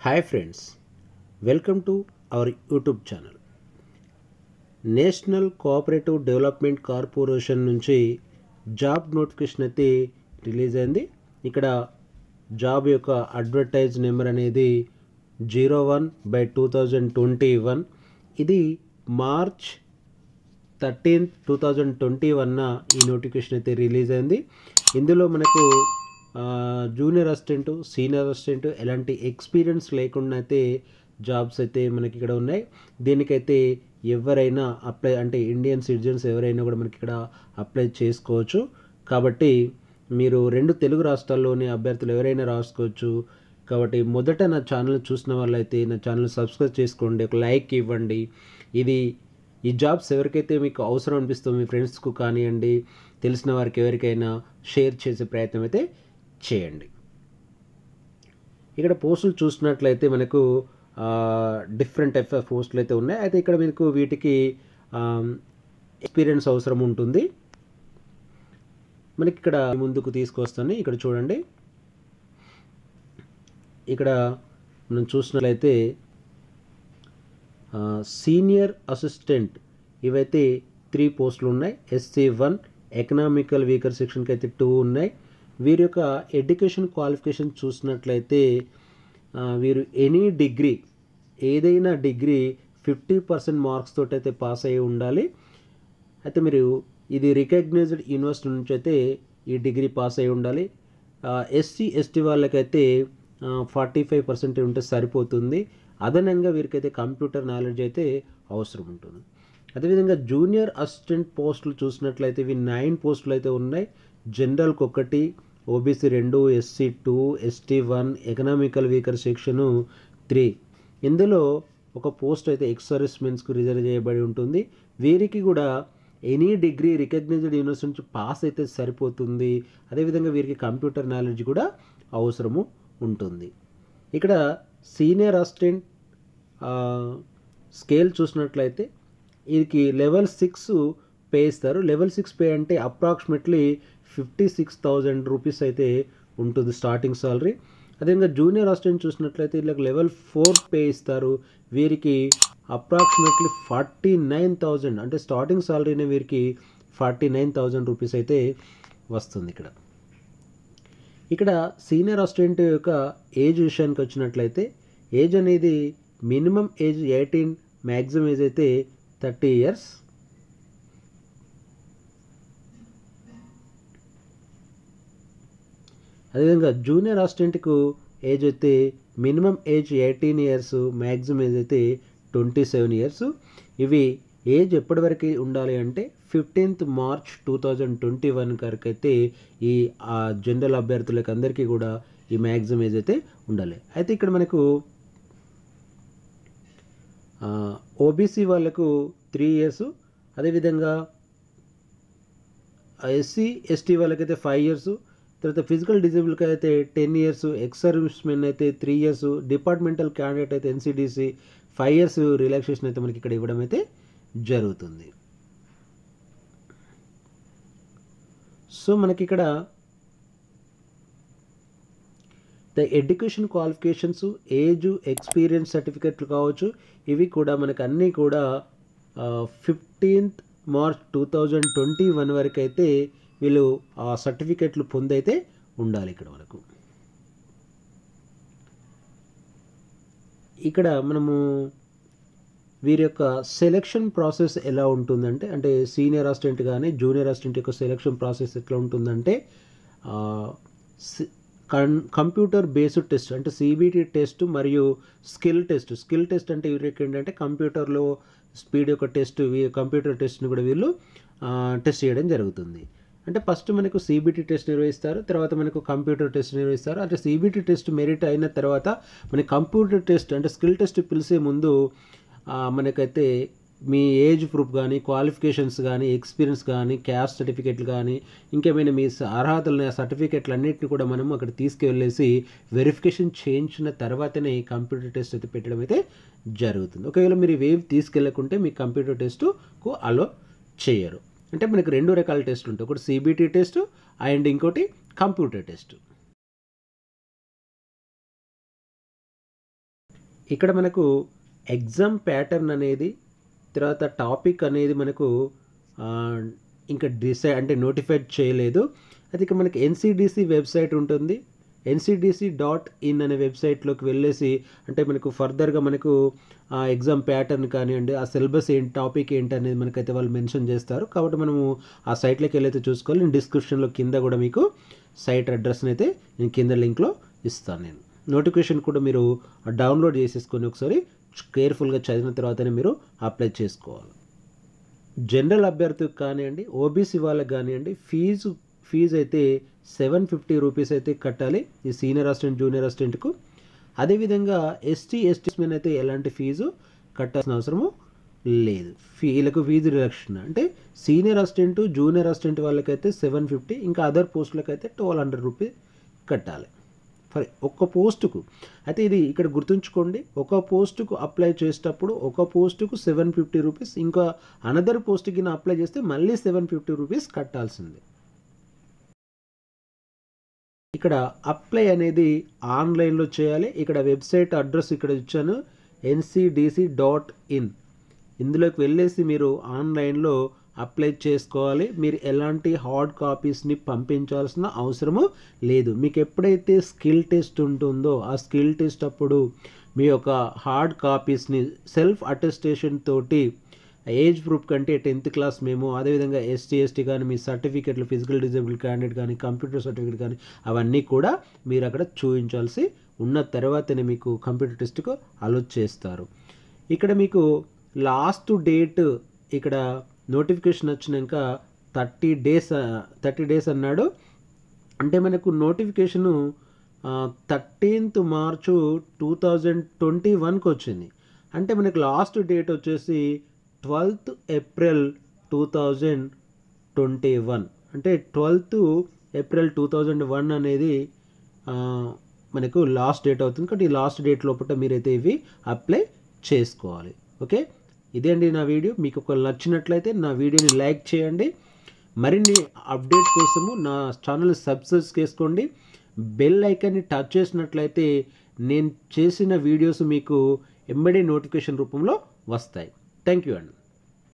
hi friends welcome to our YouTube channel National Cooperative Development Corporation నుంచి job notification అయితే release అయింది ఇక్కడ job యొక్క అడ్వర్టైజ్ నెంబర్ అనేది zero one by two thousand twenty one ఇది March thirteenth two thousand twenty వన్న ఈ notification అయితే రిలీజ్ అయింది ఇందులో మనకు ఆ, జూనియర్ అసిస్టెంట్ సీనియర్ అసిస్టెంట్ ఎలాంటి ఎక్స్పీరియన్స్ లేకుండా అయితే జాబ్స్ అయితే మనకి ఇక్కడ ఉన్నాయి దీనికైతే ఎవరైనా అప్లై అంటే ఇండియన్ సిటిజన్స్ ఎవరైనా కూడా మనకి ఇక్కడ అప్లై చేసుకోవచ్చు కాబట్టి మీరు రెండు తెలుగు రాష్ట్రాల్లోని అభ్యర్థులు ఎవరైనా రాసుకోవచ్చు కాబట్టి మొదట నా ఛానల్ చూసిన వాళ్ళైతే నా ఛానల్ సబ్స్క్రైబ్ చేసుకోండి ఒక లైక్ ఇవ్వండి ఇది ఈ జాబ్స్ ఎవరికైతే మీకు అవసరం అనిపిస్తుందో మీ ఫ్రెండ్స్కు కానివ్వండి తెలిసిన వారికి ఎవరికైనా షేర్ చేసే ప్రయత్నం అయితే చేయండి ఇక్కడ పోస్టులు చూసినట్లయితే మనకు డిఫరెంట్ టైప్ ఆఫ్ పోస్టులు అయితే ఉన్నాయి అయితే ఇక్కడ మీకు వీటికి ఎక్స్పీరియన్స్ అవసరం ఉంటుంది మనకి ఇక్కడ ముందుకు తీసుకొస్తాను ఇక్కడ చూడండి ఇక్కడ మనం చూసినట్లయితే సీనియర్ అసిస్టెంట్ ఇవైతే త్రీ పోస్టులు ఉన్నాయి ఎస్సీ వన్ ఎకనామికల్ వీకర్ సెక్షన్కి అయితే టూ ఉన్నాయి వీరి యొక్క ఎడ్యుకేషన్ క్వాలిఫికేషన్ చూసినట్లయితే ఆ, వీరు ఎనీ డిగ్రీ ఏదైనా డిగ్రీ ఫిఫ్టీ పర్సెంట్ మార్క్స్ తోటి అయితే పాస్ అయి ఉండాలి అయితే మీరు ఇది రికగ్నైజ్డ్ యూనివర్సిటీ నుంచి అయితే ఈ డిగ్రీ పాస్ అయి ఉండాలి ఎస్సీ ఎస్టీ వాళ్ళకైతే ఫార్టీ ఫైవ్ పర్సెంట్ ఉంటే సరిపోతుంది అదనంగా వీరికైతే కంప్యూటర్ నాలెడ్జ్ అయితే అవసరం ఉంటుంది అదేవిధంగా జూనియర్ అసిస్టెంట్ పోస్టులు చూసినట్లయితే ఇవి నైన్ పోస్టులు అయితే ఉన్నాయి జనరల్కి ఒకటి ఓబీసీ రెండు SC two ST one economical weaker section three ఇందులో ఒక పోస్ట్ అయితే ఎక్స్ సర్వీస్మెన్స్కు రిజర్వ్ చేయబడి ఉంటుంది వీరికి కూడా ఎనీ డిగ్రీ రికగ్నైజ్డ్ యూనివర్సిటీ నుంచి పాస్ అయితే సరిపోతుంది అదేవిధంగా వీరికి కంప్యూటర్ నాలెడ్జ్ కూడా అవసరము ఉంటుంది ఇక్కడ సీనియర్ అసిస్టెంట్ స్కేల్ చూసినట్లయితే వీరికి లెవెల్ సిక్స్ పే ఇస్తారు లెవెల్ సిక్స్ పే అంటే approximately fifty six thousand rupees అయితే ఉంటుంది స్టార్టింగ్ సాలరీ అదేవిధంగా జూనియర్ అసిస్టెంట్ చూసినట్లయితే వీళ్ళకి లెవెల్ ఫోర్ పే ఇస్తారు వీరికి అప్రాక్సిమేట్లీ ఫార్టీ నైన్ థౌజండ్ అంటే స్టార్టింగ్ సాలరీనే వీరికి ఫార్టీ నైన్ థౌజండ్ రూపీస్ అయితే వస్తుంది ఇక్కడ ఇక్కడ సీనియర్ అసిస్టెంట్ యొక్క ఏజ్ విషయానికి వచ్చినట్లయితే ఏజ్ అనేది minimum age eighteen maximum age అయితే థర్టీ ఇయర్స్ అదేవిధంగా జూనియర్ అసిస్టెంట్కు ఏజ్ అయితే minimum age eighteen years maximum age అయితే ట్వంటీ సెవెన్ ఇయర్స్ ఇవి ఏజ్ ఎప్పటివరకు ఉండాలి అంటే fifteenth March two thousand twenty one వరకు అయితే ఈ ఆ జనరల్ అభ్యర్థులకు అందరికీ కూడా ఈ మ్యాక్సిమం ఏజ్ అయితే ఉండాలి అయితే ఇక్కడ మనకు ఓబీసీ వాళ్ళకు త్రీ ఇయర్స్ అదేవిధంగా ఎస్సీ ఎస్టీ వాళ్ళకైతే ఫైవ్ ఇయర్స్ తర్వాత ఫిజికల్ డిజేబుల్కి అయితే ten years ex service men అయితే త్రీ ఇయర్స్ డిపార్ట్మెంటల్ క్యాండిడేట్ అయితే ఎన్సీడీసీ ఫైవ్ ఇయర్స్ రిలాక్సేషన్ అయితే మనకి ఇక్కడ ఇవ్వడం అయితే జరుగుతుంది సో మనకి ఇక్కడ the education qualifications age experience సర్టిఫికెట్లు కావచ్చు ఇవి కూడా మనకు అన్నీ కూడా fifteenth March two thousand twenty one వరకు అయితే వీళ్ళు ఆ సర్టిఫికెట్లు పొందైతే ఉండాలి ఇక్కడ మనకు ఇక్కడ మనము వీరి యొక్క సెలెక్షన్ ప్రాసెస్ ఎలా ఉంటుందంటే అంటే సీనియర్ అసిస్టెంట్ కానీ జూనియర్ అసిస్టెంట్ యొక్క సెలెక్షన్ ప్రాసెస్ ఎట్లా ఉంటుందంటే ఆ, సి- కన్ కంప్యూటర్ బేస్డ్ టెస్ట్ అంటే సిబిటి టెస్ట్ మరియు స్కిల్ టెస్ట్ స్కిల్ టెస్ట్ అంటే వీరికి ఏంటంటే కంప్యూటర్లో స్పీడ్ యొక్క టెస్ట్ వీ- కంప్యూటర్ టెస్ట్ని కూడా వీళ్ళు ఆ, టెస్ట్ చేయడం జరుగుతుంది అంటే ఫస్ట్ మనకు సిబిటి టెస్ట్ నిర్వహిస్తారు తర్వాత మనకు కంప్యూటర్ టెస్ట్ నిర్వహిస్తారు అంటే సిబిటి టెస్ట్ మెరిట్ అయిన తర్వాత మనకి కంప్యూటర్ టెస్ట్ అంటే స్కిల్ టెస్ట్ పిలిచే ముందు ఆ, మనకైతే మీ ఏజ్ ప్రూఫ్ కానీ క్వాలిఫికేషన్స్ కానీ ఎక్స్పీరియన్స్ కానీ క్యాస్ట్ సర్టిఫికెట్లు కానీ ఇంకేమైనా మీ స- అర్హతలు సర్టిఫికెట్లు అన్నింటిని కూడా మనం అక్కడ తీసుకెళ్ళేసి వెరిఫికేషన్ చేయించిన తర్వాతనే కంప్యూటర్ టెస్ట్ అయితే పెట్టడం అయితే జరుగుతుంది ఒకవేళ మీరు ఇవేవి తీసుకెళ్ళకుంటే మీ కంప్యూటర్ టెస్టుకు అలో చేయరు అంటే మనకి రెండు రకాల టెస్టులు ఉంటాయి ఒకటి సిబిటి టెస్ట్ అండ్ ఇంకోటి కంప్యూటర్ టెస్ట్ ఇక్కడ మనకు ఎగ్జామ్ ప్యాటర్న్ అనేది తర్వాత టాపిక్ అనేది మనకు ఆ, ఇంకా డిసైడ్ అంటే నోటిఫైడ్ చేయలేదు అది ఇక మనకి ఎన్సిడిసి వెబ్సైట్ ఉంటుంది ఎన్సిడిసి డాట్ ఇన్ అనే వెబ్సైట్లోకి వెళ్ళేసి అంటే మనకు ఫర్దర్గా మనకు ఆ ఎగ్జామ్ ప్యాటర్న్ కానివ్వండి ఆ సిలబస్ ఏంటి టాపిక్ ఏంటి అనేది మనకైతే వాళ్ళు మెన్షన్ చేస్తారు కాబట్టి మనము ఆ సైట్లోకి వెళ్ళైతే చూసుకోవాలి నేను డిస్క్రిప్షన్లో కింద కూడా మీకు సైట్ అడ్రస్ని అయితే నేను కింద లింక్లో ఇస్తాను నేను నోటిఫికేషన్ కూడా మీరు డౌన్లోడ్ చేసేసుకొని ఒకసారి కేర్ఫుల్గా చదివిన తర్వాతనే మీరు అప్లై చేసుకోవాలి జనరల్ అభ్యర్థికి కానివ్వండి ఓబీసీ వాళ్ళకి కానివ్వండి ఫీజు ఫీజు అయితే సెవెన్ ఫిఫ్టీ రూపీస్ అయితే కట్టాలి ఈ సీనియర్ అసిస్టెంట్ జూనియర్ అసిస్టెంట్కు అదేవిధంగా ఎస్టీ ఎస్టీస్ మీద అయితే ఎలాంటి ఫీజు కట్టాల్సిన అవసరము లేదు ఫీ వీళ్ళకు ఫీజు రిడక్షన్ అంటే సీనియర్ అసిస్టెంట్ జూనియర్ అసిస్టెంట్ వాళ్ళకైతే సెవెన్ ఫిఫ్టీ ఇంకా అదర్ పోస్టులకు అయితే ట్వెల్వ్ హండ్రెడ్ రూపీస్ కట్టాలి ఫర్ ఒక్క పోస్టుకు అయితే ఇది ఇక్కడ గుర్తుంచుకోండి ఒక పోస్టుకు అప్లై చేసేటప్పుడు ఒక పోస్టుకు సెవెన్ ఫిఫ్టీ రూపీస్ ఇంకా అనదర్ పోస్ట్కి అప్లై చేస్తే మళ్ళీ సెవెన్ ఫిఫ్టీ రూపీస్ కట్టాల్సిందే ఇక్కడ అప్లై అనేది ఆన్లైన్లో చేయాలి ఇక్కడ వెబ్సైట్ అడ్రస్ ఇక్కడ ఇచ్చాను ఎన్సిడిసి డాట్ ఇన్ ఇందులోకి వెళ్ళేసి మీరు ఆన్లైన్లో అప్లై చేసుకోవాలి మీరు ఎలాంటి హార్డ్ కాపీస్ని పంపించాల్సిన అవసరము లేదు మీకు ఎప్పుడైతే స్కిల్ టెస్ట్ ఉంటుందో ఆ స్కిల్ టెస్ట్ అప్పుడు మీ యొక్క హార్డ్ కాపీస్ని సెల్ఫ్ అటెస్టేషన్ తోటి ఏజ్ ప్రూఫ్ కంటే టెన్త్ క్లాస్ మేము అదేవిధంగా ఎస్టీ ఎస్టీ కానీ మీ సర్టిఫికెట్లు ఫిజికల్ డిజబుల్ క్యాండిడేట్ కానీ కంప్యూటర్ సర్టిఫికేట్ కానీ అవన్నీ కూడా మీరు అక్కడ చూపించాల్సి ఉన్న తర్వాతనే మీకు కంప్యూటర్ టెస్ట్కు అలో చేస్తారు ఇక్కడ మీకు లాస్ట్ డేట్ ఇక్కడ నోటిఫికేషన్ వచ్చినాక థర్టీ డేస్ థర్టీ డేస్ అన్నాడు అంటే మనకు notification thirteenth March two thousand twenty వన్కి వచ్చింది అంటే మనకు లాస్ట్ డేట్ వచ్చేసి twelfth April two thousand twenty one అంటే twelfth April two thousand one అనేది ఆ, మనకు లాస్ట్ డేట్ అవుతుంది కాబట్టి ఈ లాస్ట్ డేట్ లోపల మీరైతే ఇవి అప్లై చేసుకోవాలి ఓకే ఇదే అండి నా వీడియో మీకు ఒక నచ్చినట్లయితే నా వీడియోని లైక్ చేయండి మరిన్ని అప్డేట్ కోసము నా ఛానల్ సబ్స్క్రైబ్ చేసుకోండి బెల్ ఐకాన్ని టచ్ చేసినట్లయితే నేను చేసిన వీడియోస్ మీకు ఎంబడి నోటిఫికేషన్ రూపంలో వస్తాయి థ్యాంక్ యూ అండి